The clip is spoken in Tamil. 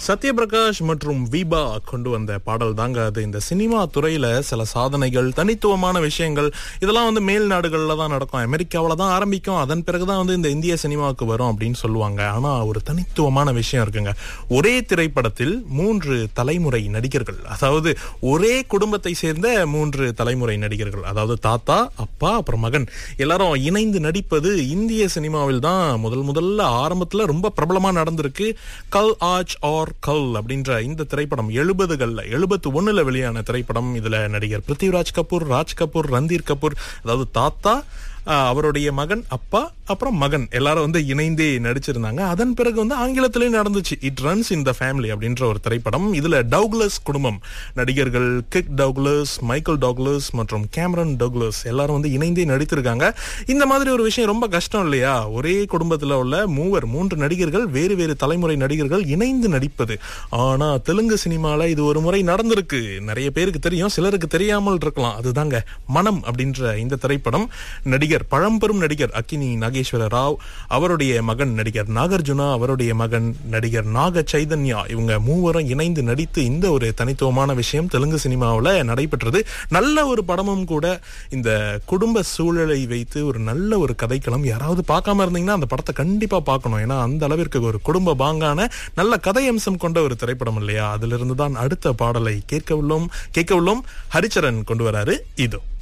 சத்யபிரகாஷ் மற்றும் வீபா கொண்டு வந்த பாடல் தாங்க அது இந்த சினிமா துறையில சில சாதனைகள் தனித்துவமான விஷயங்கள் இதெல்லாம் வந்து மேல் நாடுகள்ல தான் நடக்கும் அமெரிக்காவில தான் ஆரம்பிக்கும் அதன் பிறகுதான் வந்து இந்த இந்திய சினிமாவுக்கு வரும் அப்படின்னு சொல்லுவாங்க ஆனா ஒரு தனித்துவமான விஷயம் இருக்குங்க ஒரே திரைப்படத்தில் மூன்று தலைமுறை நடிகர்கள் அதாவது ஒரே குடும்பத்தை சேர்ந்த மூன்று தலைமுறை நடிகர்கள் அதாவது தாத்தா அப்பா அப்புறம் மகன் எல்லாரும் இணைந்து நடிப்பது இந்திய சினிமாவில் தான் முதல் முதல்ல ஆரம்பத்துல ரொம்ப பிரபலமா நடந்திருக்கு கல் ஆச் ஆர் கல் அப்படின்ற இந்த திரைப்படம் எழுபதுகள்ல எழுபத்து ஒண்ணுல வெளியான திரைப்படம் இதுல நடிகர் பிருத்திவிராஜ் கபூர் ராஜ் கபூர் ரந்தீர் கபூர் அதாவது தாத்தா ஆஹ், அவருடைய மகன் அப்பா அப்புறம் மகன் எல்லாரும் வந்து இணைந்தே நடிச்சிருந்தாங்க அதன் பிறகு வந்து ஆங்கிலத்திலேயே நடந்துச்சு it runs in the family அப்படின்ற ஒரு திரைப்படம் இதுல டவுக்லஸ் குடும்பம் நடிகர்கள் கிக் டவுக்லஸ் மைக்கேல் டவுக்லஸ் மற்றும் கேமரன் டவுக்லஸ் எல்லாரும் வந்து இணைந்தே நடித்திருக்காங்க இந்த மாதிரி ஒரு விஷயம் ரொம்ப கஷ்டம் இல்லையா ஒரே குடும்பத்துல உள்ள மூவர் மூன்று நடிகர்கள் வேறு வேறு தலைமுறை நடிகர்கள் இணைந்து நடிப்பது ஆனா தெலுங்கு சினிமால இது ஒரு முறை நடந்திருக்கு நிறைய பேருக்கு தெரியும் சிலருக்கு தெரியாமல் இருக்கலாம் அதுதாங்க மனம் அப்படின்ற இந்த திரைப்படம் நடிகர் பழம்பெரும் நடிகர் அக்கினி நாகேஸ்வர ராவ் அவருடைய மகன் நடிகர் நாகார்ஜுனா அவருடைய மகன் நடிகர் நாக சைதன்யா இவங்க மூவரும் இணைந்து நடித்து இந்த ஒரு தனித்துவமான விஷயம் தெலுங்கு சினிமாவில் நடைபெற்றது நல்ல ஒரு படமும் கூட இந்த குடும்ப சூழலை வைத்து ஒரு நல்ல ஒரு கதைக்களம் யாராவது பார்க்காம இருந்தீங்கன்னா அந்த படத்தை கண்டிப்பா பார்க்கணும் ஏன்னா அந்த அளவிற்கு ஒரு குடும்ப பாங்கான நல்ல கதை அம்சம் கொண்ட ஒரு திரைப்படம் இல்லையா அதிலிருந்து தான் அடுத்த பாடலை கேட்க உள்ளோம் கேட்க உள்ளோம் ஹரிச்சரன் கொண்டு வராரு இதோ